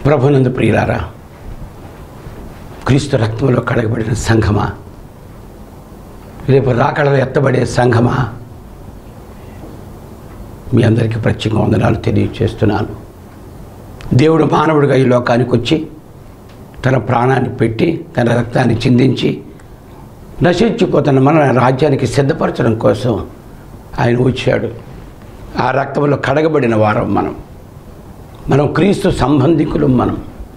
ప్రభునందు ప్రియులారా క్రీస్తు రక్తంలో కడగబడిన సంఘమా రేపు రాకడలో ఎత్తబడే సంఘమా మీ అందరికీ ప్రత్యేక వందనాలు తెలియచేస్తున్నాను దేవుడు మానవుడిగా ఈ లోకానికి వచ్చి తన ప్రాణాన్ని పెట్టి తన రక్తాన్ని చిందించి నశించిపోతున్న మన రాజ్యానికి సిద్ధపరచడం కోసం ఆయన వచ్చాడు ఆ రక్తంలో కడగబడిన వారం మనం మనం క్రీస్తు సంబంధికులు మనం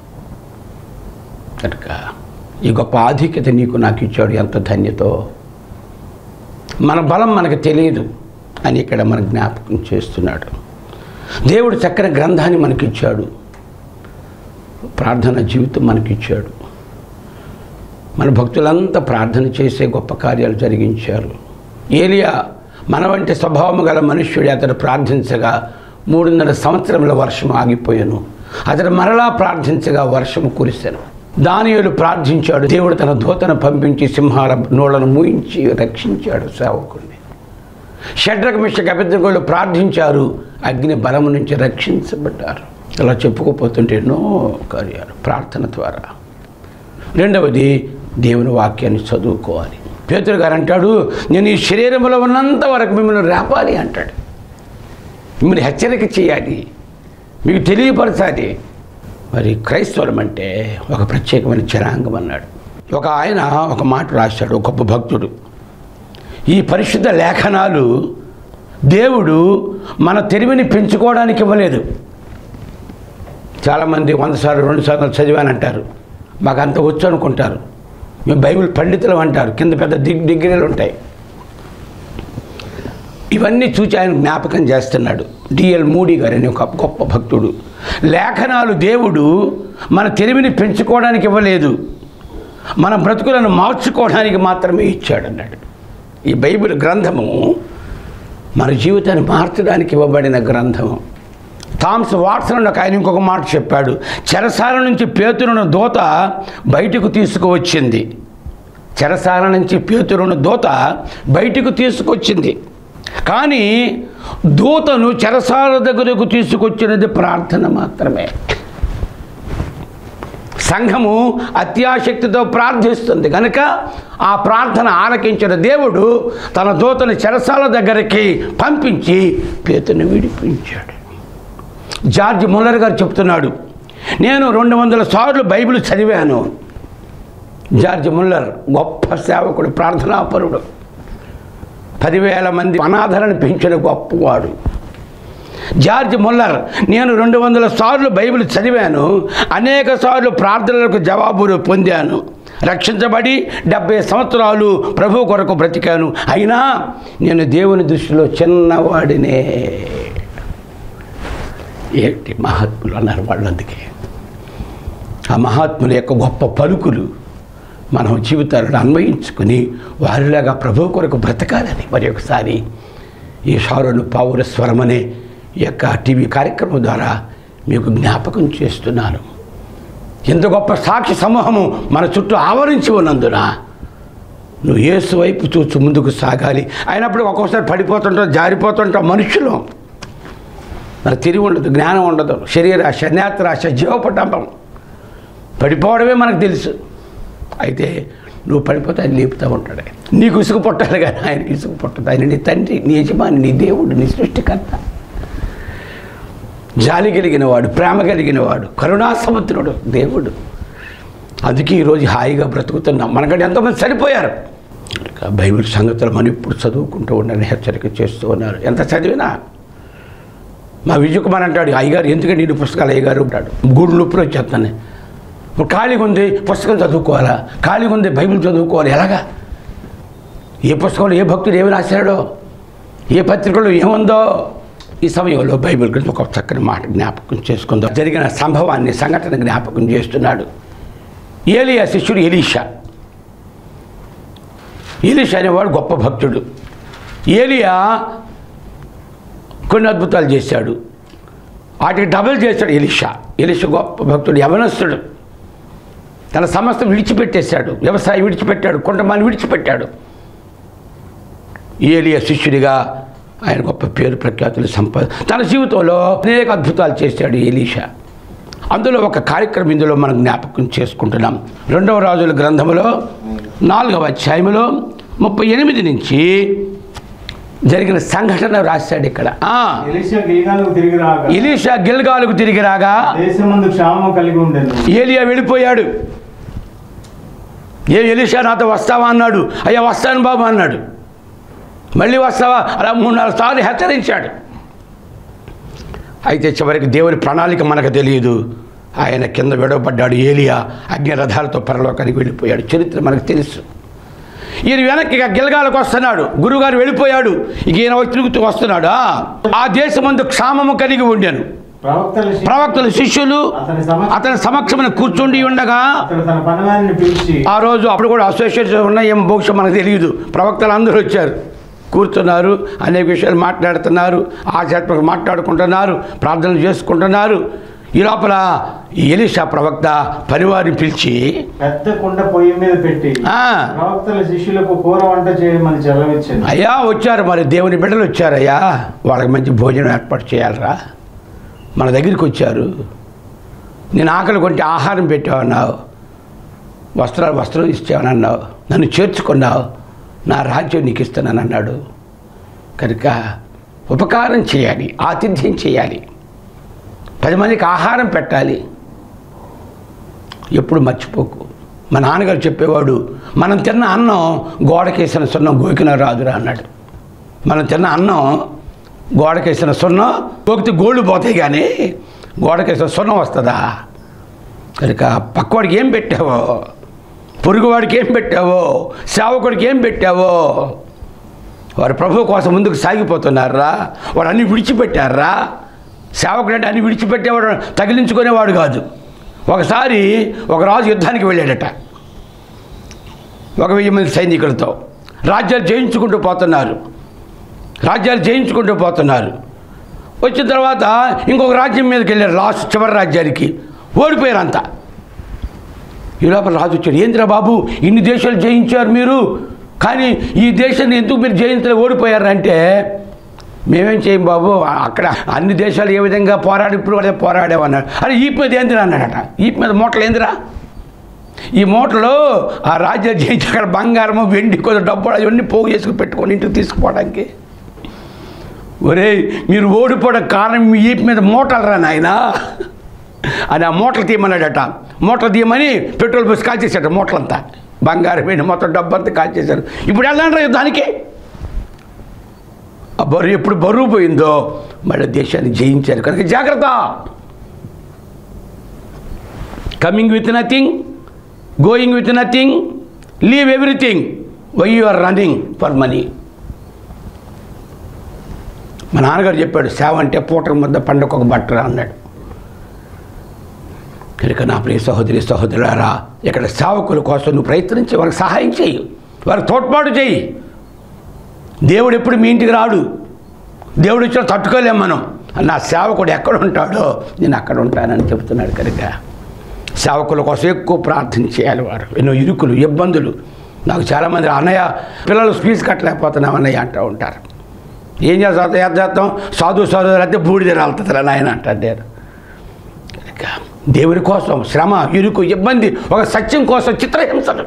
కనుక ఈ గొప్ప ఆధిక్యత నీకు నాకు ఇచ్చాడు ఎంత ధన్యతో మన బలం మనకు తెలియదు అని ఇక్కడ మన జ్ఞాపకం చేస్తున్నాడు దేవుడు చక్కని గ్రంథాన్ని మనకిచ్చాడు ప్రార్థన జీవితం మనకిచ్చాడు మన భక్తులంతా ప్రార్థన చేసే గొప్ప కార్యాలు జరిగించారు ఏలియా మన వంటి స్వభావము గల మనుష్యుడు అతడు ప్రార్థించగా మూడున్నర సంవత్సరంలో వర్షం ఆగిపోయాను అతడు మరలా ప్రార్థించగా వర్షం కురిశాను దానియులు ప్రార్థించాడు దేవుడు తన దూతను పంపించి సింహాల నోళ్లను మూయించి రక్షించాడు సేవకుడిని షడ్రక మిషక్ అభిద్రగోళ్ళు ప్రార్థించారు అగ్ని బలము నుంచి రక్షించబడ్డారు ఇలా చెప్పుకోపోతుంటే ఎన్నో కార్యాలు ప్రార్థన ద్వారా రెండవది దేవుని వాక్యాన్ని చదువుకోవాలి పేతురు గారు అంటాడు నేను ఈ శరీరంలో ఉన్నంత వరకు మిమ్మల్ని రేపాలి అంటాడు మిమ్మల్ని హెచ్చరిక చేయాలి మీకు తెలియపరచాలి మరి క్రైస్తవులం అంటే ఒక ప్రత్యేకమైన జనాంగం అన్నాడు ఒక ఆయన ఒక మాట రాశాడు ఒక గొప్ప భక్తుడు ఈ పరిశుద్ధ లేఖనాలు దేవుడు మన తెలివిని పెంచుకోవడానికి ఇవ్వలేదు చాలామంది వంద సార్లు రెండు సార్లు చదివానంటారు మాకు అంత వచ్చు అనుకుంటారు మేము బైబిల్ పండితులు అంటారు కింద పెద్ద దిగ్ డిగ్రీలు ఉంటాయి ఇవన్నీ చూచి ఆయన జ్ఞాపకం చేస్తున్నాడు డిఎల్ మూడీ గారు అనే ఒక గొప్ప భక్తుడు లేఖనాలు దేవుడు మన తెలివిని పెంచుకోవడానికి ఇవ్వలేదు మన బ్రతుకులను మార్చుకోవడానికి మాత్రమే ఇచ్చాడు అన్నాడు ఈ బైబిల్ గ్రంథము మన జీవితాన్ని మార్చడానికి ఇవ్వబడిన గ్రంథము థామ్స్ వాట్సన్ ఒక ఆయన ఇంకొక మాట చెప్పాడు చెరసాల నుంచి పేతురును దూత బయటకు తీసుకువచ్చింది చెరసాల నుంచి పేతురును దూత బయటకు తీసుకొచ్చింది కానీ దూతను చెరసాల దగ్గరకు తీసుకొచ్చినది ప్రార్థన మాత్రమే సంఘము అత్యాశక్తితో ప్రార్థిస్తుంది కనుక ఆ ప్రార్థన ఆలకించిన దేవుడు తన దూతని చెరసాల దగ్గరికి పంపించి పేతుని విడిపించాడు జార్జ్ ముల్లర్ గారు చెప్తున్నాడు నేను రెండు వందల సార్లు బైబిల్ చదివాను జార్జ్ ముల్లర్ గొప్ప సేవకుడు ప్రార్థనాపరుడు పదివేల మంది అనాథలను పెంచిన గొప్పవాడు జార్జ్ ముల్లర్ నేను రెండు వందల సార్లు బైబిల్ చదివాను అనేక సార్లు ప్రార్థనలకు జవాబులు పొందాను రక్షించబడి డెబ్బై సంవత్సరాలు ప్రభు కొరకు బ్రతికాను అయినా నేను దేవుని దృష్టిలో చిన్నవాడినే ఏంటి మహాత్ములు అన్నారు వాళ్ళు అందుకే ఆ మహాత్ముల యొక్క గొప్ప పలుకులు మనం జీవితాలను అన్వయించుకుని వారిలాగా ప్రభు కొరకు బ్రతకాలని మరి ఒకసారి ఈ షారోను పావుల స్వరం అనే ఈ యొక్క టీవీ కార్యక్రమం ద్వారా మీకు జ్ఞాపకం చేస్తున్నాను ఎంత గొప్ప సాక్షి సమూహము మన చుట్టూ ఆవరించి ఉన్నందున నువ్వు ఏసు వైపు చూచు ముందుకు సాగాలి అయినప్పుడు ఒక్కొక్కసారి పడిపోతుంటాం జారిపోతుంటాం మనుషులు మరి తిరిగి ఉండదు జ్ఞానం ఉండదు శరీరాశ నేత్రాశ జీవపటంపం పడిపోవడమే మనకు తెలుసు అయితే నువ్వు పడిపోతే ఆయన లేపుతూ ఉంటాడు నీకు ఇసుకు పుట్టాలి కానీ ఆయనకి ఇసుకు పుట్టదు ఆయన నీ తండ్రి నీ యజమాని నీ దేవుడు నీ సృష్టికర్త జాలి కలిగిన వాడు ప్రేమ కలిగిన వాడు కరుణాసముద్రుడు దేవుడు అందుకే ఈరోజు హాయిగా బ్రతుకుతున్నాం మనకంటే ఎంతోమంది చనిపోయారు కనుక బైబిల్ సంగతులు మనం ఇప్పుడు చదువుకుంటూ ఉండాలని హెచ్చరిక చేస్తూ ఉన్నారు ఎంత చదివినా మా విజయ్ కుమార్ అంటాడు అయ్యగారు ఎందుకంటే నేను పుస్తకాలు అయ్యగారు ఉంటాడు గూడు నొప్పులు వచ్చేస్తాను ఇప్పుడు ఖాళీగా ఉంది పుస్తకం చదువుకోవాలా ఖాళీగా ఉంది బైబిల్ చదువుకోవాలి ఎలాగా ఏ పుస్తకంలో ఏ భక్తుడు ఏమి రాశాడో ఏ పత్రికలో ఏముందో ఈ సమయంలో బైబిల్ గురించి ఒక చక్కని మాట జ్ఞాపకం చేసుకుందాం జరిగిన సంభవాన్ని సంఘటన జ్ఞాపకం చేస్తున్నాడు ఏలియా శిష్యుడు ఎలీషా ఎలీషా అనేవాడు గొప్ప భక్తుడు ఏలియా కొన్ని అద్భుతాలు చేశాడు వాటికి డబల్ చేశాడు ఎలిషా ఎలిషా గొప్ప భక్తుడు యవనస్తుడు తన సమస్తం విడిచిపెట్టేశాడు వ్యవసాయం విడిచిపెట్టాడు కొంతమంది విడిచిపెట్టాడు ఏలియా శిష్యుడిగా ఆయన గొప్ప పేరు ప్రఖ్యాతులు సంపా తన జీవితంలో అనేక అద్భుతాలు చేశాడు ఎలీషా అందులో ఒక కార్యక్రమం ఇందులో మనం జ్ఞాపకం చేసుకుంటున్నాం రెండవ రాజుల గ్రంథములో నాలుగవ అధ్యాయములో ముప్పై ఎనిమిది నుంచి జరిగిన సంఘటన రాశాడు ఇక్కడ ఆ, ఎలీషా గిల్గాలకు తిరిగి రాగా ఎలీషా గిల్గాలకు తిరిగి రాగా దేశమందు క్షామం కలిగి ఉండెను ఏలియా వెళ్ళిపోయాడు ఏ ఎలీషా నాతో వస్తావా అన్నాడు అయ్యా వస్తాను బాబు అన్నాడు మళ్ళీ వస్తావా అలా మూడు నాలుగు సార్లు హెచ్చరించాడు అయితే చివరికి దేవుని ప్రణాళిక మనకు తెలియదు ఆయన కింద విడవబడ్డాడు ఏలియా అగ్ని రథాలతో పరలోకానికి వెళ్ళిపోయాడు చరిత్ర మనకు తెలుసు ఈయన వెనక్కి ఇక గిలగాలకు వస్తున్నాడు గురువుగారు వెళ్ళిపోయాడు ఇక ఈయన వచ్చి తిరుగుతూ వస్తున్నాడు ఆ, ఆ దేశమందు క్షామము కలిగి ఉండాను ప్రవక్తల శి- ప్రవక్తల శిష్యులు అతని సమక్ష అతని సమక్షమున కూర్చుండి ఉండగా అతడు తన పనివారిని పిలిచి ఆ రోజు అప్పుడు కూడా అసోసియేషన్ ఉన్న ఏం బహుశా మనకు తెలియదు ప్రవక్తలు అందరూ వచ్చారు కూర్చున్నారు అనేక విషయాలు మాట్లాడుతున్నారు ఆధ్యాత్మిక మాట్లాడుకుంటున్నారు ప్రార్థనలు చేసుకుంటున్నారు ఈ లోపల ఈ ఎలీషా ప్రవక్త పనివారిని పిలిచి పెద్ద కుండ పొయ్యి మీద పెట్టి "ఆ, ప్రవక్తల శిష్యులకు కూర వంట చేయమని చెలవిచ్చాను అయ్యా వచ్చారు మరి దేవుని బిడ్డలు వచ్చారయ్యా వాళ్ళకి మంచి భోజనం ఏర్పాటు చేయాలరా మన దగ్గరికి వచ్చారు నేను ఆకలి కొంటే ఆహారం పెట్టావన్నావు వస్త్రాలు వస్త్రం ఇచ్చావనన్నావు నన్ను చేర్చుకున్నావు నా రాజ్యం నీకు ఇస్తానన్నాడు కనుక ఉపకారం చేయాలి ఆతిథ్యం చేయాలి పది మందికి ఆహారం పెట్టాలి ఎప్పుడు మర్చిపోకు మా నాన్నగారు చెప్పేవాడు మనం తిన్న అన్నం గోడకేసిన సున్నం గోకిన రాదురా అన్నాడు మనం తిన్న అన్నం గోడకేసిన సున్నం గోకితే గోళ్ళు పోతాయి కానీ గోడకేసిన సున్నం వస్తుందా కనుక పక్కవాడికి ఏం పెట్టావో పొరుగువాడికి ఏం పెట్టావో సేవకుడికి ఏం పెట్టావో వారు ప్రభు కోసం ముందుకు సాగిపోతున్నారా వాడు అన్ని విడిచిపెట్టారా సేవకుడు అంటే అన్ని విడిచిపెట్టేవాడు తగిలించుకునేవాడు కాదు ఒకసారి ఒక రాజు యుద్ధానికి వెళ్ళాడట ఒక వెయ్యి మంది సైనికులతో రాజ్యాలు జయించుకుంటూ పోతున్నారు రాజ్యాలు జయించుకుంటూ పోతున్నారు వచ్చిన తర్వాత ఇంకొక రాజ్యం మీదకి వెళ్ళారు లాస్ట్ చివరి రాజ్యానికి ఓడిపోయారు అంతా ఈ లోపల రాజు వచ్చాడు ఏంద్రా బాబు ఇన్ని దేశాలు జయించారు మీరు కానీ ఈ దేశాన్ని ఎందుకు మీరు జయించలే ఓడిపోయారంటే మేమేం చేయం బాబు అక్కడ అన్ని దేశాలు ఏ విధంగా పోరాడి ఇప్పుడు అదే పోరాడామన్నాడు అరే ఈపు మీద ఏందిరా అన్నాడట ఈపు మీద మూటలు ఏందిరా ఈ మూటలో ఆ రాజ్యాలు జయించి అక్కడ బంగారము వెండి కొంత డబ్బులు అవన్నీ పోగు చేసుకుని పెట్టుకొని ఇంటికి తీసుకుపోవడానికి ఒరేయ్ మీరు ఓడిపోవడం కారణం మీ ఈపు మీద మూటలు రా నాయనా అని ఆ మూటలు తీయమన్నాడట మూటలు తీయమని పెట్రోల్ బస్ కాల్చేశాడు మూటలంతా బంగారం పోయిన మొత్తం డబ్బు అంతా కాల్చేశారు ఇప్పుడు వెళ్ళండి యుద్ధానికి ఆ బరువు ఎప్పుడు బరువు పోయిందో మళ్ళీ దేశాన్ని జయించారు కనుక జాగ్రత్త coming with nothing going with nothing leave everything why you are running for money మా నాన్నగారు చెప్పాడు సేవ అంటే పూటకు ముద్ద పండుగ ఒక బట్టరా అన్నాడు కనుక నా ప్రియ సహోదరి సహోదరులారా ఇక్కడ సేవకుల కోసం నువ్వు ప్రయత్నించి వాళ్ళకి సహాయం చేయి వారికి తోడ్పాటు చేయి దేవుడు ఎప్పుడు మీ ఇంటికి రాడు దేవుడు ఇచ్చిన తట్టుకోలేం మనం నా సేవకుడు ఎక్కడ ఉంటాడో నేను అక్కడ ఉంటానని చెబుతున్నాడు కనుక సేవకుల కోసం ఎక్కువ ప్రార్థన చేయాలి వారు ఎన్నో ఇరుకులు ఇబ్బందులు నాకు చాలామంది అన్నయ్య పిల్లలు ఫీజు కట్టలేకపోతున్నాం అన్నయ్య అంటూ ఉంటారు ఏం చేస్తాం ఏం చేస్తాం సాధు సాధు అయితే బూడిద రాలుతుంది నాయన అంటారు నేను కనుక దేవుని కోసం శ్రమ ఇరుకు ఇబ్బంది ఒక సత్యం కోసం చిత్రహింసలు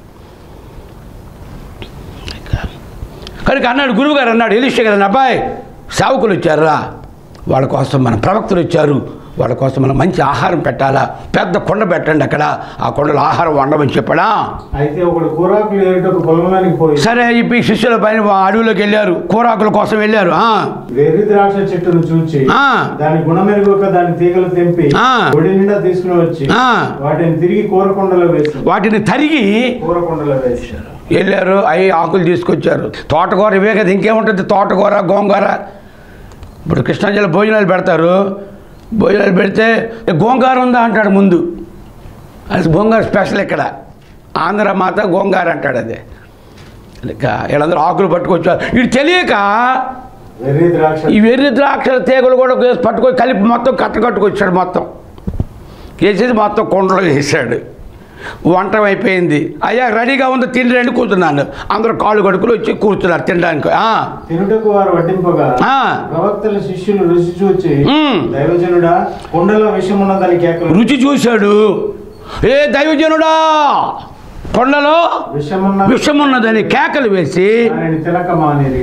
కనుక అన్నాడు గురువుగారు అన్నాడు ఎలిష గారు అబ్బాయి సేవకులు వచ్చారా వాళ్ళ కోసం మన ప్రవక్తలు వచ్చారు వాళ్ళ కోసం మనం మంచి ఆహారం పెట్టాలా పెద్ద కొండ పెట్టండి అక్కడ ఆ కొండలో ఆహారం వండమని చెప్పాడా అయితే ఒకడు కూరాకులు ఏరుటకు పొలంలోనికి పోయి సరే ఇప్పుడు శిష్యుల పైన అడవిలోకి వెళ్ళారు కూరాకుల కోసం వెళ్ళారు ఆ, వెర్రి ద్రాక్ష చెట్టును చూచి ఆ. దాని గుణమెరుగుక దాని తీగలు తెంపి ఆ. ఒడి నిండా తీసుకుని వచ్చి ఆ. వాటిని తిరిగి కూరకొండలో వేసి వాటిని తరిగి కూరకొండలో వేశారు వెళ్ళారు అవి ఆకులు తీసుకొచ్చారు తోటకూర ఇవే కదా ఇంకేముంటుంది తోటకూర గోంగూర ఇప్పుడు కృష్ణా జిల్లా భోజనాలు పెడతారు భోజనాలు పెడితే గోంగార ఉందా అంటాడు ముందు అది గోంగార స్పెషల్ ఇక్కడ ఆంధ్ర మాత గోంగార అంటాడు అదే ఇంకా వీళ్ళందరూ ఆకులు పట్టుకొచ్చారు ఇది తెలియక వెర్రి ద్రాక్ష ఈ వెర్రి ద్రాక్షల తీగలు కూడా పట్టుకొని కలిపి మొత్తం కట్ట కట్టుకొచ్చాడు మొత్తం వేసేది మొత్తం కొండలో వేసాడు వంట అయిపోయింది అయ్యా రెడీగా ఉంది తిండి రండి కూర్చున్నాను అందరూ కాళ్ళు కడుకులు వచ్చి కూర్చున్నారు తినడానికి ఆ, తినుటకు వారు వడ్డింపగా ఆ. ప్రవక్తల శిష్యులు రుచి చూచి మ్. దైవజనుడా కుండలో విషం ఉన్నదని కేకలు రుచి చూశాడు ఏ దైవజనుడా కొండలో విషమున్న విషమున్నదని కేకలు వేసి దానిని తినక మానేరి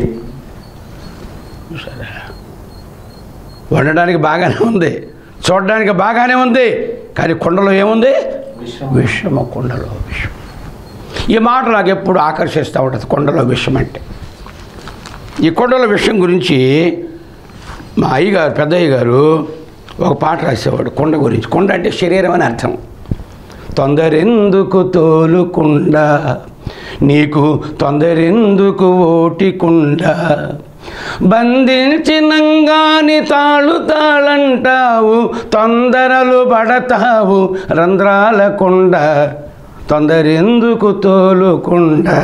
వండడానికి బాగానే ఉంది చూడడానికి బాగానే ఉంది కానీ కొండలో ఏముంది విషం విషము కొండలో విషం ఈ మాట నాకు ఎప్పుడు ఆకర్షిస్తూ ఉంటుంది కొండలో విషం అంటే ఈ కొండలో విషయం గురించి మా అయ్యగారు పెద్దయ్య గారు ఒక పాట రాసేవాడు కొండ గురించి కొండ అంటే శరీరం అని అర్థం తొందరెందుకు తోలుకుండా నీకు తొందరెందుకు ఓటికుండా బంధించినంగాని తాళు తాళంటావు తొందరలు పడతావు రంధ్రాలకుండా తొందరెందుకు తోలుకుండా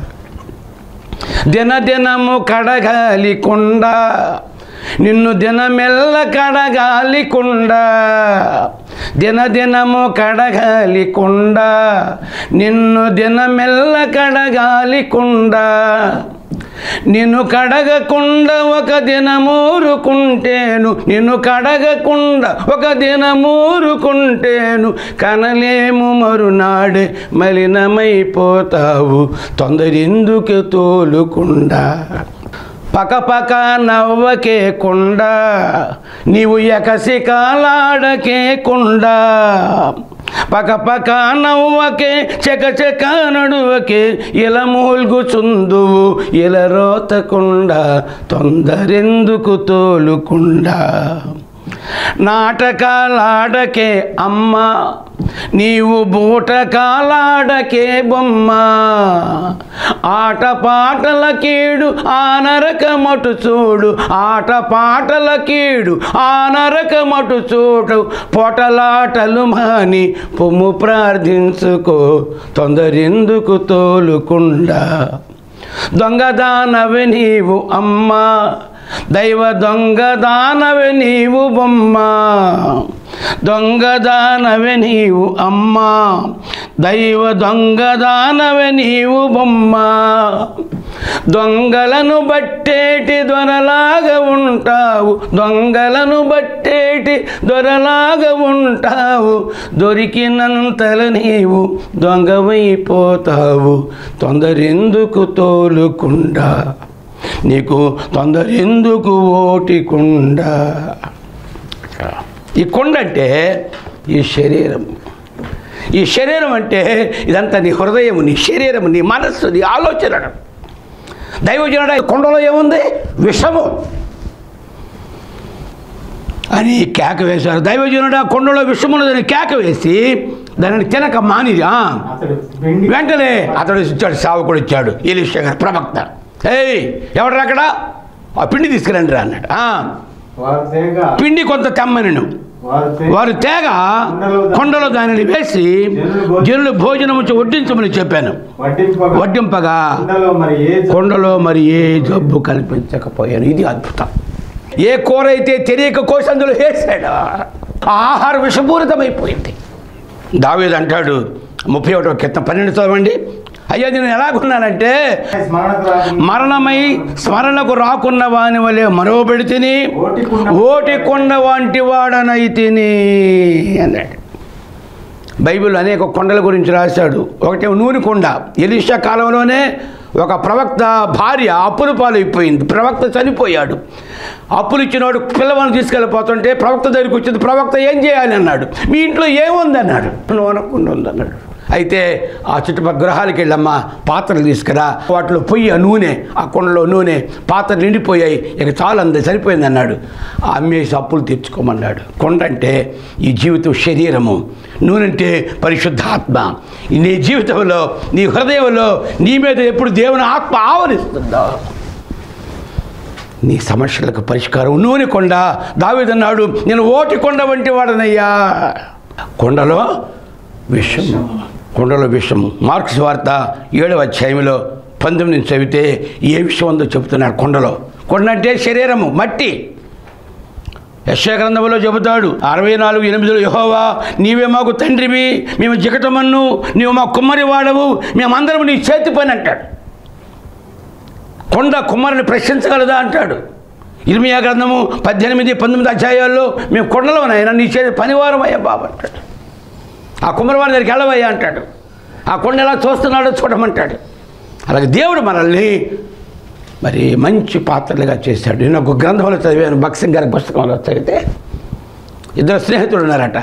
దినదినము కడగాలి కుండ నిన్ను దినమెల్ల కడగాలి కుండ దినదినము కడగాలి కుండ నిన్ను దినమెల్ల కడగాలి కుండ నిన్ను కడగకుండా ఒక దినమూరుకుంటేను నిన్ను కడగకుండా ఒక దినమూరుకుంటేను కనలేము మరునాడే మలినమైపోతావు తొందరెందుకు తోలుకుండా పక పక నవ్వకే కుండ నీవు ఎకసి కాలాడకే కుండ పక పక నవ్వకే చెక చెక నడువకే ఇల మూల్గుచుందువు ఇల రోతకుండా తొందరెందుకు తోలుకుండా నాటకాలాడకే అమ్మ నీవు బూటకాలాడకే బొమ్మ ఆట పాటల కీడు ఆ నరకమటు చూడు ఆట పాటల కీడు ఆ నరకమటు చూడు పొటలాటలు మాని పొమ్ము ప్రార్థించుకో తొందరెందుకు తోలుకుండా దొంగదానవి నీవు అమ్మా దైవ దొంగదానవి నీవు బొమ్మ దొంగదానవి నీవు అమ్మా దైవ దొంగదానవి నీవు బొమ్మ దొంగలను బట్టేటి దొరలాగా ఉంటావు దొంగలను బట్టేటి దొరలాగా ఉంటావు దొరికినంతల నీవు దొంగవైపోతావు తొందరెందుకు తోలుకుండా నీకు తొందరెందుకు ఓటికుండా ఈ కొండ అంటే ఈ శరీరం ఈ శరీరం అంటే ఇదంతా నీ హృదయం నీ శరీరం నీ మనస్సు నీ ఆలోచన దైవజనుడ కొండలో ఏముంది విషము అని కేక వేశారు దైవజనుడ కొండలో విషమున్నదని కేక వేసి దానిని తినక మానిది ఆ. అతడు వెండి వెంటనే అతడు ఇచ్చాడు సేవకుడు ఇచ్చాడు ఈలిషా గారు ప్రవక్త ఏయ్ ఎవడు అక్కడ ఆ పిండి తీసుకురండి రా అన్నాడు ఆ, వారు తేగ పిండి కొంత తెమ్మనను వారు తేగ వారు తేగ కొండలో దానిని వేసి జనులు భోజనం వడ్డించమని చెప్పాను వడ్డింపగా వడ్డింపగా కుండలో మరి ఏ జ- కొండలో మరి ఏ జబ్బు కనిపించకపోయాను ఇది అద్భుతం ఏ కూర అయితే తెలియక కోసి అందులో వేసాడు ఆ ఆహారం విషపూరితమైపోయింది దావేది అంటాడు ముప్పై ఒకటో క్రితం పన్నెండు చదవండి అయ్యా నేను ఎలాగున్నానంటే స్మరణకు రాకుండా మరణమై స్మరణకు రాకున్న వాని వలె మరవబెడి తిని ఓటి కుండ ఓటి కొండ వంటి వాడనైతిని అన్నాడు బైబిల్ అనేక కొండల గురించి రాశాడు ఒకటి నూనె కొండ ఎలిషా కాలంలోనే ఒక ప్రవక్త భార్య అప్పుల పాలైపోయింది ప్రవక్త చనిపోయాడు అప్పులు ఇచ్చినోడు పిల్లవాడిని తీసుకెళ్ళిపోతుంటే ప్రవక్త దగ్గరికి వచ్చింది ప్రవక్త ఏం చేయాలి అన్నాడు మీ ఇంట్లో ఏముంది అన్నాడు నూనె కుండ ఉందన్నాడు అయితే ఆ చుట్టుపక్కల గృహాలకి వెళ్ళమ్మా పాత్రలు తీసుకురా వాటిలో పొయ్యి ఆ నూనె ఆ కుండలో నూనె పాత్రలు నిండిపోయాయి ఇక చాలా అంది సరిపోయింది అన్నాడు అమ్మేసి అప్పులు తీర్చుకోమన్నాడు కొండ అంటే ఈ జీవితం శరీరము నూనె అంటే పరిశుద్ధాత్మ నీ జీవితంలో నీ హృదయంలో నీ మీద ఎప్పుడు దేవుని ఆత్మ ఆవరిస్తుందో నీ సమస్యలకు పరిష్కారం నూనె కొండ దావిదన్నాడు నేను ఓటి కొండ వంటి వాడనయ్యా కొండలో విషము కొండలో విషము మార్క్స్ వార్త ఏడవ అధ్యాయంలో పంతొమ్మిది నుంచి చదివితే ఏ విషయం ఉందో చెబుతున్నాడు కొండలో కొండ అంటే శరీరము మట్టి యశ్యా గ్రంథంలో చెబుతాడు అరవై నాలుగు ఎనిమిదిలో యహోవా నీవే మాకు తండ్రివి మేము జిగటమన్ను నీవు మా కుమ్మరి వాడవు మేమందరం నీ చేతి పని అంటాడు కొండ కుమ్మరిని ప్రశ్నించగలదా అంటాడు ఇర్మియా గ్రంథము పద్దెనిమిది పంతొమ్మిది అధ్యాయాల్లో మేము కొండలో నాయన నీ చేతి పనివారం అయ్యా బాబు అంటాడు ఆ కుమ్మరివాడి దగ్గరికి వెళ్ళవయ్యా అంటాడు ఆ కొండ ఎలా చూస్తున్నాడో చూడమంటాడు అలాగే దేవుడు మనల్ని మరి మంచి పాత్రలుగా చేశాడు నేను ఒక గ్రంథంలో చదివాను భక్సింగ్ గారి పుస్తకంలో చదివితే ఇద్దరు స్నేహితులు ఉన్నారట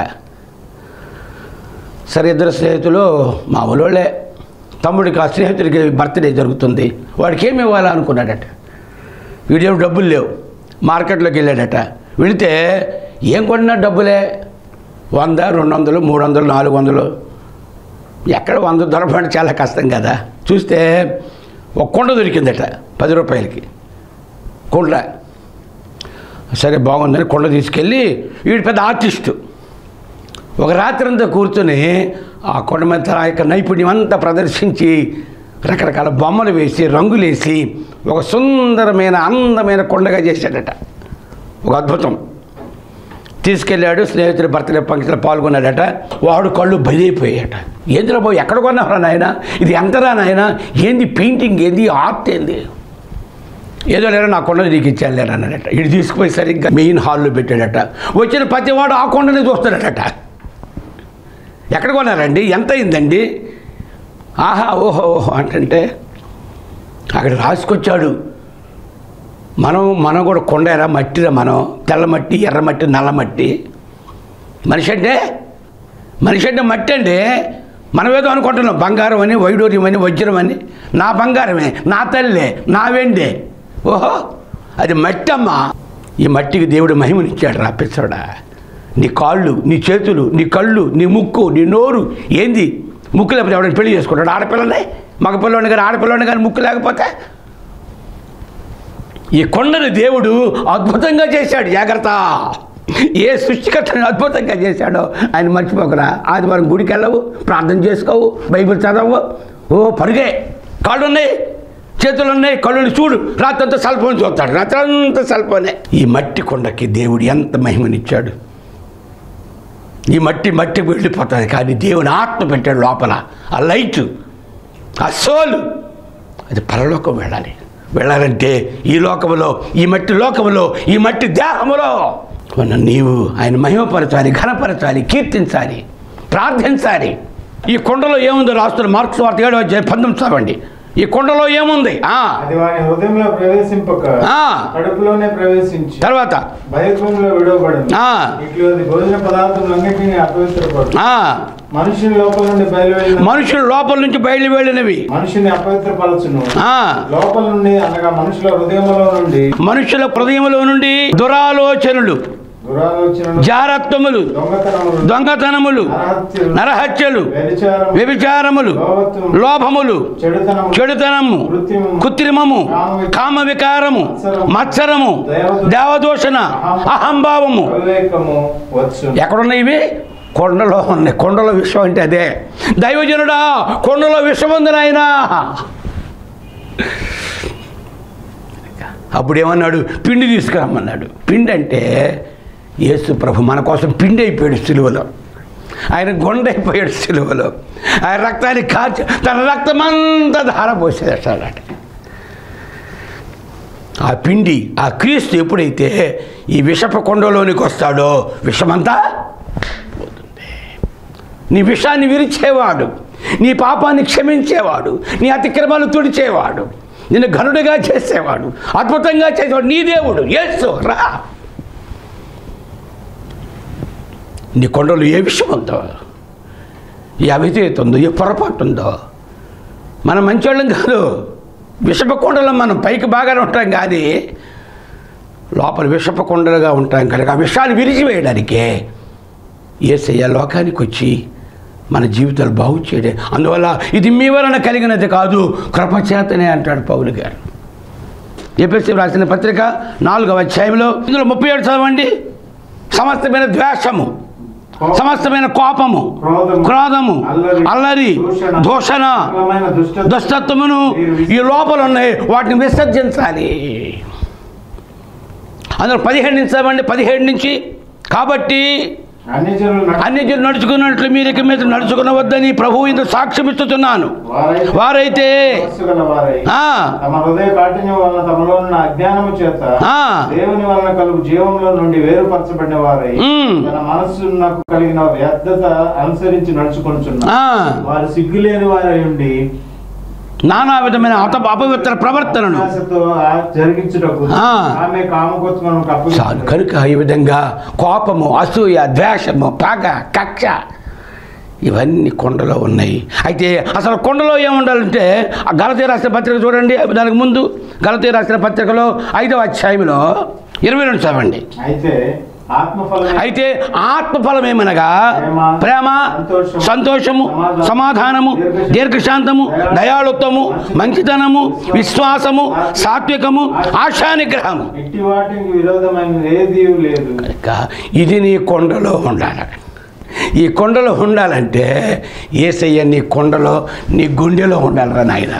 సరే ఇద్దరు స్నేహితులు మా ఊళ్ళోళ్ళే తమ్ముడికి ఆ స్నేహితుడికి బర్త్డే జరుగుతుంది వాడికి ఏమి ఇవ్వాలనుకున్నాడట వీడేం డబ్బులు లేవు మార్కెట్లోకి వెళ్ళాడట వెళితే ఏం కొన్నా డబ్బులే వంద రెండు వందలు మూడు వందలు నాలుగు వందలు ఎక్కడ వంద దొరకడం చాలా కష్టం కదా చూస్తే ఒక కుండ దొరికిందట పది రూపాయలకి కుండ సరే బాగుందని కొండ తీసుకెళ్ళి వీడు పెద్ద ఆర్టిస్టు ఒక రాత్రి అంతా కూర్చొని ఆ కొండ మీద తన యొక్క నైపుణ్యం అంతా ప్రదర్శించి రకరకాల బొమ్మలు వేసి రంగులు వేసి ఒక సుందరమైన అందమైన కొండగా చేశాడట ఒక అద్భుతం తీసుకెళ్ళాడు స్నేహితుడి బర్త్డే ఫంక్షన్లో పాల్గొన్నాడట వాడు కళ్ళు బయదైపోయాట ఏందిరా బాబు ఎక్కడ కొన్నావురా నాయన ఇది ఎంతరా నాయన ఏంది పెయింటింగ్ ఏంది ఆర్ట్ ఏంది ఏదో లేరా నా కొండలు నీకు ఇచ్చాను లేరా అన్నాడట ఇది తీసుకుపోయి సరిగ్గా మెయిన్ హాల్లో పెట్టాడట వచ్చిన ప్రతి వాడు ఆ కొండని చూస్తాడట ఎక్కడ కొన్నారండి ఎంత అయిందండి ఆహా ఓహో ఓహో అంటే అక్కడ రాసుకొచ్చాడు మనం మనం కూడా కొండరా మట్టిరా మనం తెల్ల మట్టి ఎర్ర మట్టి నల్ల మట్టి మనిషి అంటే మనిషి అంటే మట్టి అండి మనం ఏదో అనుకుంటున్నాం బంగారం అని వైడూర్యం అని వజ్రం అని నా బంగారమే నా తల్లే నా వెండే ఓహో అది మట్టి అమ్మా ఈ మట్టికి దేవుడు మహిమనిచ్చాడు రా పిచ్చోడా నీ కాళ్ళు నీ చేతులు నీ కళ్ళు నీ ముక్కు నీ నోరు ఏంది ముక్కు లేకపోతే ఎవడైనా పెళ్లి చేసుకుంటాడు ఆడపిల్లనే మగపిల్లని కానీ ఆడపిల్లని కానీ ముక్కు లేకపోతే ఈ కొండను దేవుడు అద్భుతంగా చేశాడు జాగ్రత్త ఏ సృష్టికర్తను అద్భుతంగా చేశాడో ఆయన మర్చిపోకరా ఆదివారం గుడికి వెళ్ళవు ప్రార్థన చేసుకోవు బైబిల్ చదవవు ఓ పరుగే కాళ్ళు ఉన్నాయి చేతులు ఉన్నాయి కళ్ళు చూడు రాత్రంతా సెల్ఫోన్ చూస్తాడు రాత్రంతా సెల్ఫోనే ఈ మట్టి కొండకి దేవుడు ఎంత మహిమనిచ్చాడు ఈ మట్టి మట్టి వెళ్ళిపోతుంది కానీ దేవుని ఆత్మ పెట్టాడు లోపల ఆ లైట్ ఆ సోలు అది పరలోకం వెళ్ళాలి వెళ్ళాలంటే ఈ లోకములో ఈ మట్టి లోకములో ఈ మట్టి దేహములో ఉన్న నీవు ఆయన మహిమపరచాలి ఘనపరచాలి కీర్తించాలి ప్రార్థించాలి ఈ కొండలో ఏముందో రాస్తున్న మార్క్స్ వార్త ఏడో అధ్యాయం పంతొమ్మిది చదవండి ఈ కొండలో ఏముంది ఆ, అది వాని హృదయంలో ప్రవేశింపక ఆ. కడుపులోనే ప్రవేశించి తర్వాత బయకంలో విడవబడింది ఆ, ఇట్లు అది భోజన పదార్థములన్నిటినీ అపవిత్రపడు ఆ, మనుషుని లోపల నుండి బయలువెళ్ళిన మనుషులు లోపల నుంచి బయలు వెళ్ళినవి మనిషిని అపవిత్రపరచును ఆ, లోపల నుండి అనగా మనుషుల హృదయములో నుండి మనుషుల హృదయములో నుండి దురాలోచనలు దురాలోచనలు జారత్వములు దొంగతనములు దొంగతనములు నరహత్యలు నరహత్యలు వ్యభిచారము వ్యభిచారములు లోభత్వము, లోభములు చెడుతనము చెడుతనము కృత్రిమము, కృత్రిమము కామ వికారము మత్సరము దేవదూషణ అహంభావము అవివేకము వచ్చు ఎక్కడున్నాయి ఇవి కొండలో ఉన్నాయి కొండలో విషయం అంటే అదే దైవజనుడా కొండలో విషం ఉంది నాయనా అప్పుడు ఏమన్నాడు పిండి తీసుకురమ్మన్నాడు పిండి అంటే యేసు ప్రభు మన కోసం పిండి అయిపోయాడు సిలువలో ఆయన గుండె అయిపోయాడు సిలువలో ఆయన రక్తాన్ని కాచి తన రక్తమంతా ధారపోసేసాడు ఆ పిండి ఆ క్రీస్తు ఎప్పుడైతే ఈ విషపు కొండలోనికి వస్తాడో విషమంతా పోతుంది నీ విషాన్ని విరిచేవాడు నీ పాపాన్ని క్షమించేవాడు నీ అతిక్రమాలు తుడిచేవాడు నిన్ను ఘనుడిగా చేసేవాడు అద్భుతంగా చేసేవాడు నీ దేవుడు యేసు రా నీ కొండలో ఏ విషయం ఉందో ఏ అవిధేయత ఉందో ఏ పొరపాటు ఉందో మనం మంచోళ్ళం కాదు విషప కొండలో మనం పైకి బాగానే ఉంటాం కానీ లోపల విషప కొండలుగా ఉంటాం కనుక ఆ విషయాన్ని విరిచివేయడానికే ఏసయ్య లోకానికి వచ్చి మన జీవితాలు బాగు చేయడే అందువల్ల ఇది మీ వలన కలిగినది కాదు కృపచేతనే అంటాడు పౌలు గారు ఎపిఎస్సి రాసిన పత్రిక నాలుగవ అధ్యాయంలో ఇందులో ముప్పై ఏడు చదవండి సమస్తమైన ద్వేషము సమస్తమైన కోపము క్రోధము, క్రోధము అల్లరి, అల్లరి దూషణ, దూషణ సకలమైన దుష్ట దుష్టత్వమును ఈ లోపల ఉన్నాయి వాటిని విసర్జించాలి అందులో పదిహేడు నుంచి చదవండి పదిహేడు నుంచి కాబట్టి అన్ని జనులు నడు- అన్ని జనులు నడుచుకున్నట్లు మీరు ఇక మీద నడుచుకునవద్దని ప్రభువు ఇందుకు సాక్ష్యం ఇస్తున్నాను వారైతే వారైతే మనస్సు గల వారై ఆ, తమ హృదయ కాఠిన్యం వలన తమలో ఉన్న అజ్ఞానము చేత ఆ, దేవుని వలన కలుగు జీవంలో నుండి వేరుపరచబడిన వారై ఉమ్, తన మనస్సునకు కలిగిన వ్యర్థత అనుసరించి నడుచుకొనుచున్నారు ఆ, వారు సిగ్గులేని వారై ఉండి నానా విధమైన అత అపవిత్ర ప్రవర్తనను ఆశతో ఆ జరిగించుటకు ఆ. ఆమె కామకోత్మను చాలు కనుక ఈ విధంగా కోపము అసూయ ద్వేషము పగ కక్ష ఇవన్నీ కొండలో ఉన్నాయి అయితే అసలు కొండలో ఏముండాలంటే ఆ గలతీ రాసిన పత్రిక చూడండి దానికి ముందు గలతీ రాసిన పత్రికలో ఐదవ అధ్యాయంలో ఇరవై రెండు చదవండి అయితే ఆత్మఫలమే అయితే ఆత్మఫలం ఏమనగా ప్రేమ, ప్రేమ సంతోషము, సంతోషము సమాధానము, సమాధానము దీర్ఘశాంతము దయాళుత్వము మంచితనము విశ్వాసము సాత్వికము ఆశానిగ్రహము ఇట్టి వాటికి విరోధమైన ఏది లేదు కనుక ఇది నీ కొండలో ఉండాలి ఈ కొండలో ఉండాలంటే ఏసయ్య నీ కొండలో నీ గుండెలో ఉండాలిరా నాయన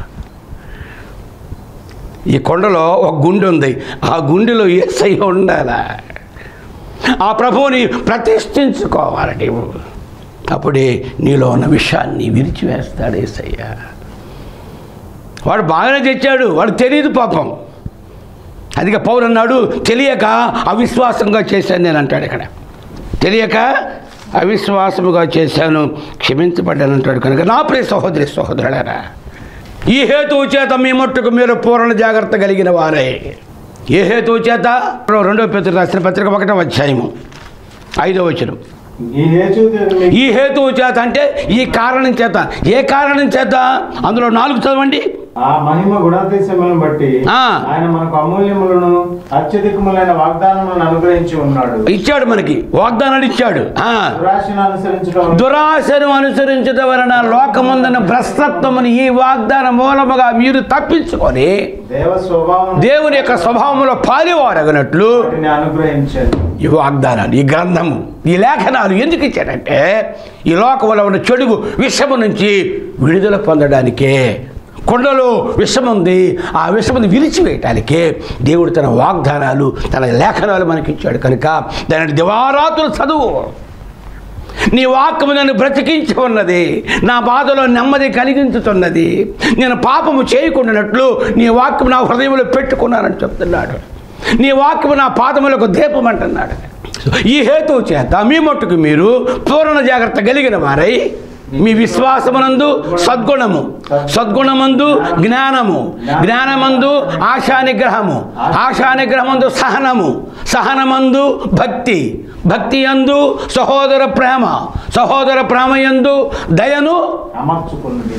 ఈ కొండలో ఒక గుండె ఉంది ఆ గుండెలో ఏసయ్య ఉండాలా ఆ ప్రభువుని ప్రతిష్ఠించుకోవాలి నీవు అప్పుడే నీలో ఉన్న విషయాన్ని విరిచివేస్తాడు ఏసయ్య వాడు బాగానే తెచ్చాడు వాడు తెలియదు పాపం అదిగా పౌరు అన్నాడు తెలియక అవిశ్వాసంగా చేశాను నేను అంటాడు ఇక్కడ తెలియక అవిశ్వాసముగా చేశాను క్షమించబడ్డాను అంటాడు కనుక నా ప్రియ సహోదరి సహోదరులారా ఈ హేతువు చేత మీ మట్టుకు మీరు పూర్ణ జాగ్రత్త కలిగిన వారే ఏ హేతువు చేత రెండో పేతురు రాసిన పత్రిక ఒకటో అధ్యాయము ఐదో వచనం ఈ హేతు ఈ హేతువు చేత అంటే ఈ కారణం చేత ఏ కారణం చేత అందులో నాలుగు చదవండి ఆ మహిమ గుణాతిశయములను బట్టి ఆ. ఆయన మనకు అమూల్యములను అత్యధికములైన వాగ్దానములను అనుగ్రహించి ఉన్నాడు ఇచ్చాడు మనకి వాగ్దానాలు ఇచ్చాడు ఆ. దురాశను అనుసరించడం దురాశను అనుసరించడం వలన లోకముందన భ్రష్టత్వముని ఈ వాగ్దాన మూలముగా మీరు తప్పించుకొని దేవ స్వభావం దేవుని యొక్క స్వభావంలో పాలివారగనట్లు వాటిని అనుగ్రహించాడు ఈ వాగ్దానాలు ఈ గ్రంథము ఈ లేఖనాలు ఎందుకు ఇచ్చాడంటే ఈ లోకంలో ఉన్న చెడుగు విషము నుంచి విడుదల పొందడానికే కొండలో విషం ఉంది ఆ విషముని విరిచివేయటానికే దేవుడు తన వాగ్దానాలు తన లేఖనాలు మనకి ఇచ్చాడు కనుక దాని దివారాతులు చదువు నీ వాక్యము నన్ను బ్రతికించి ఉన్నది నా బాధలో నెమ్మది కలిగించుతున్నది నేను పాపము చేయకుండానట్లు నీ వాక్యం నా హృదయంలో పెట్టుకున్నానని చెప్తున్నాడు నీ వాక్యము నా పాదములకు దీపం అంటున్నాడు ఈ హేతువు చేత మీ మట్టుకు మీరు పూర్ణ జాగ్రత్త కలిగిన వారై మీ విశ్వాసమునందు సద్గుణము సద్గుణమందు జ్ఞానము జ్ఞానమందు ఆశానిగ్రహము ఆశానిగ్రహమందు సహనము సహనమందు భక్తి భక్తి యందు సహోదర ప్రేమ సహోదర ప్రేమయందు దయను అమర్చుకున్నది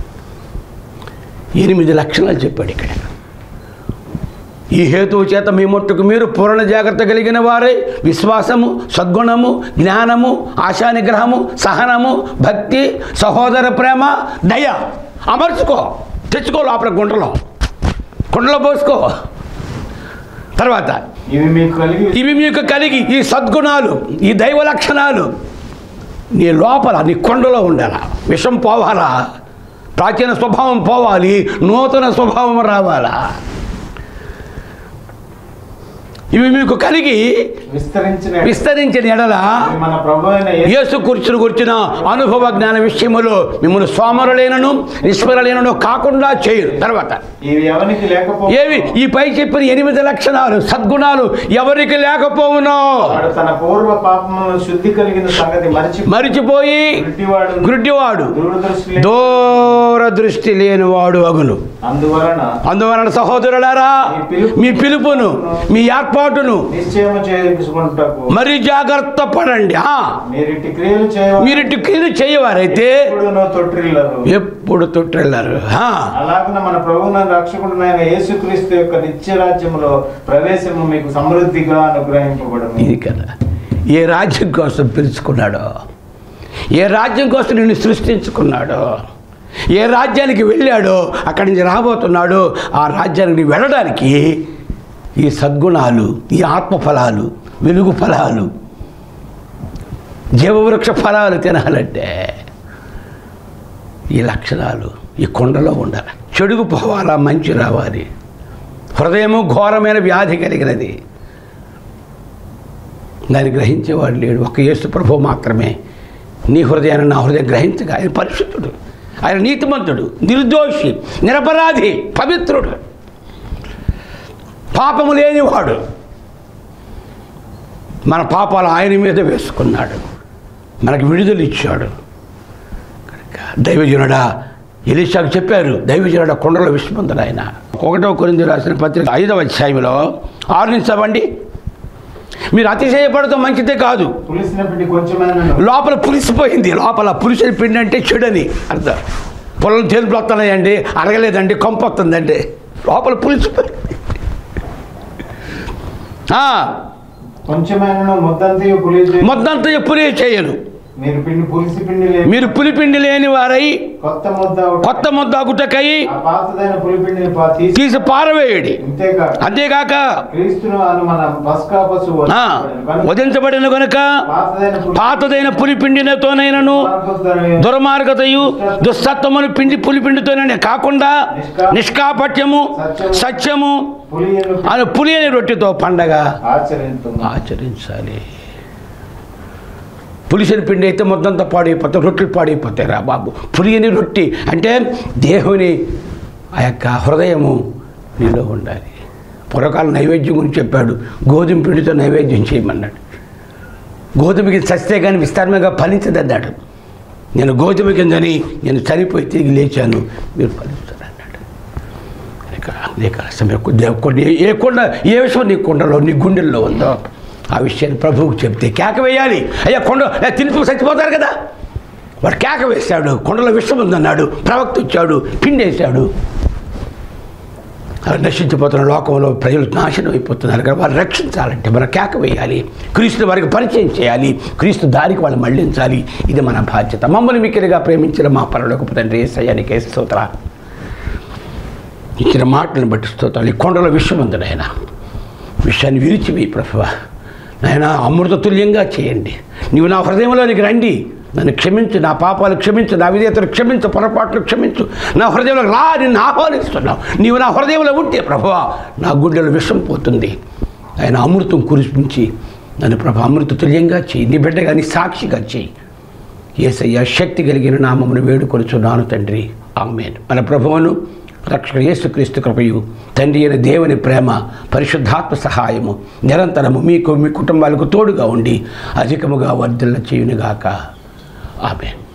ఎనిమిది లక్షణాలు చెప్పాడు ఇక్కడ ఈ హేతువు చేత మీ మట్టుకు మీరు పూర్ణ జాగ్రత్త కలిగిన వారై విశ్వాసము సద్గుణము జ్ఞానము ఆశానిగ్రహము సహనము భక్తి సహోదర ప్రేమ దయ అమర్చుకో తెచ్చుకో లోపల గుంటలో కుండలో పోసుకో తర్వాత ఇవి మీకు కలిగి ఇవి మీకు కలిగి ఈ సద్గుణాలు ఈ దైవ లక్షణాలు నీ లోపల నీ కొండలో ఉండాలా విషం పోవాలా ప్రాచీన స్వభావం పోవాలి నూతన స్వభావం రావాలా ఇవి మీకు కలిగి విస్తరించిన విస్తరించిన ఎడల ఇవి మన ప్రభు అయిన యేసు యేసు కూర్చుని కూర్చున్న అనుభవ జ్ఞాన విషయములో మిమ్మల్ని సోమరులైనను నిష్ఫలైనను కాకుండా చేయరు తర్వాత ఇవి ఎవరికి లేకపో ఏవి ఈ పై చెప్పిన ఎనిమిది లక్షణాలు సద్గుణాలు ఎవరికి లేకపోవునో వాడు తన పూర్వ పాపములను శుద్ధి కలిగిన సంగతి మరిచి మరిచిపోయి గుడ్డివాడు గుడ్డివాడు దూరదృష్టి లేని- దూరదృష్టి లేనివాడు అగును అందువలన అందువలన సహోదరులారా మీ పిలుపును మీ ఏర్పాటును నిశ్చయము చేసుకుంటకు మరి జాగ్రత్త పడండి ఆ, మీరిటి క్రియలు చేయ మీరు ఇటు కీలు చేయవారైతే ఎప్పుడునో తొట్టిల్లరు ఎప్పుడు తొట్టెళ్ళారు ఆ, అలాగున మన ప్రభువున రక్షకుడునైన యేసుక్రీస్తు యొక్క నిత్య రాజ్యములో ప్రవేశము మీకు సమృద్ధిగా అనుగ్రహింపబడము ఇది కదా ఏ రాజ్యం కోసం పిలుచుకున్నాడో ఏ రాజ్యం కోసం నిన్ను సృష్టించుకున్నాడో ఏ రాజ్యానికి వెళ్ళాడో అక్కడి నుంచి రాబోతున్నాడో ఆ రాజ్యానికి వెళ్ళడానికి ఈ సద్గుణాలు ఈ ఆత్మఫలాలు వెలుగు ఫలాలు జీవవృక్ష ఫలాలు తినాలంటే ఈ లక్షణాలు ఈ కొండలో ఉండాలి చెడుగు పోవాలా మంచి రావాలి హృదయము ఘోరమైన వ్యాధి కలిగినది దాన్ని గ్రహించేవాడు లేడు ఒక యేసు ప్రభు మాత్రమే నీ హృదయాన్ని నా హృదయం గ్రహించగా ఆయన పరిశుద్ధుడు ఆయన నీతిమంతుడు నిర్దోషి నిరపరాధి పవిత్రుడు పాపము లేనివాడు మన పాపాలు ఆయన మీద వేసుకున్నాడు మనకు విడుదల ఇచ్చాడు కనుక దైవజనుడా ఎలీషాకు చెప్పారు దైవజనుడ కొండలో విశ్వమంతుడు ఆయన ఒకటో కొరింది రాసిన పత్రిక ఐదవ అధ్యాయంలో ఆరు నుంచి చదవండి మీరు అతిశయపడటం మంచిదే కాదు పులిసిన పిండి కొంచెమైనా లోపల పులిసిపోయింది లోపల పులిసిన పిండి అంటే చెడని అర్థం పొలం తేలుపులు వస్తున్నాయండి అరగలేదండి కంపు వస్తుందండి లోపల పులిసిపోయింది ఆ, కొంచెమైనా ముద్దంతయు పులి మొత్తంతా ఎప్పుడే చేయను మీరు పిండి పులిసి పిండి లేని మీరు పులిపిండి లేని వారై కొత్త ముద్ద ఒకటి. కొత్త ముద్ద గుట్టకై ఆ పాతదైన పులిపిండిని పా- తీసి తీసి పారవేయడి అంతేకాక అంతేగాక క్రీస్తును అను మన పస్కా పశువు ఆ, వధించబడిన కనుక పాతదైన పులి- పాతదైన పులిపిండినతోనైనను మార్గదర్శనమైన దుర్మార్గతయు దుస్సత్వమును పిండి పులిపిండితోనే కాకుండా నిష్కాపట్యము సత్యము పులియను అని పులియని రొట్టెతో పండగ ఆచరించుము ఆచరించాలి పులిసిన పిండి అయితే మొత్తంతా పాడైపోతాయి రొట్టెలు పాడైపోతాయి రా బాబు పులియని రొట్టి అంటే దేవుని ఆ యొక్క హృదయము నీలో ఉండాలి పూర్వకాలం నైవేద్యం గురించి చెప్పాడు గోధుమ పిండితో నైవేద్యం చేయమన్నాడు గోధుమ గింజ చస్తే కానీ విస్తారంగా ఫలించదన్నాడు నేను గోధుమ గింజని నేను చనిపోయి తిరిగి లేచాను మీరు ఫలించారు అన్నాడు లేక లేక సమయం కొద్ది- కొన్ని ఏ కొండ ఏ విషయం నీ కొండలో నీ గుండెల్లో ఉందో ఆ విషయాన్ని ప్రభువుకు చెప్తే కేక వేయాలి అయ్యా కొండ ఏ, తినిపి చచ్చిపోతారు కదా వాడు కేక వేశాడు కొండలో విషం ఉందన్నాడు ప్రవక్త వచ్చాడు పిండేశాడు అలా నశించిపోతున్న లోకంలో ప్రజలు నాశనం అయిపోతున్నారు కదా వాళ్ళు రక్షించాలంటే మనం కేక వేయాలి క్రీస్తు వారికి పరిచయం చేయాలి క్రీస్తు దారికి వాళ్ళు మళ్ళించాలి ఇది మన బాధ్యత మమ్మల్ని మిక్కిలిగా ప్రేమించిన మా పరలోకపు తండ్రి ఏసయ్యానికి స్తోత్ర ఇచ్చిన మాటలను బట్టి స్తోత్రాలు ఈ కొండలో విషయం ఉంది నాయన విషయాన్ని విరిచివి ప్రభువ నాయన అమృత తుల్యంగా చేయండి నీవు నా హృదయంలోనికి రండి నన్ను క్షమించు నా పాపాలు క్షమించు నా విధేతలు క్షమించు పొరపాట్లు క్షమించు నా హృదయంలో రా నిన్ను ఆహ్వానిస్తున్నావు నీవు నా హృదయంలో ఉంటే ప్రభువా నా గుండెలో విషం పోతుంది ఆయన అమృతం కురిపించి నన్ను ప్రభు అమృత తుల్యంగా చేయి నీ బిడ్డగా నీ సాక్షిగా చేయి ఏసయ్య శక్తి కలిగిన నామమును వేడుకొనుచున్నాను తండ్రి ఆమెన్ మన ప్రభువును రక్షణ యేసుక్రీస్తు కృపయు తండ్రి అయిన దేవుని ప్రేమ పరిశుద్ధాత్మ సహాయము నిరంతరము మీకు మీ కుటుంబాలకు తోడుగా ఉండి అధికముగా వర్ధిల్ల చేయునుగాక ఆమెన్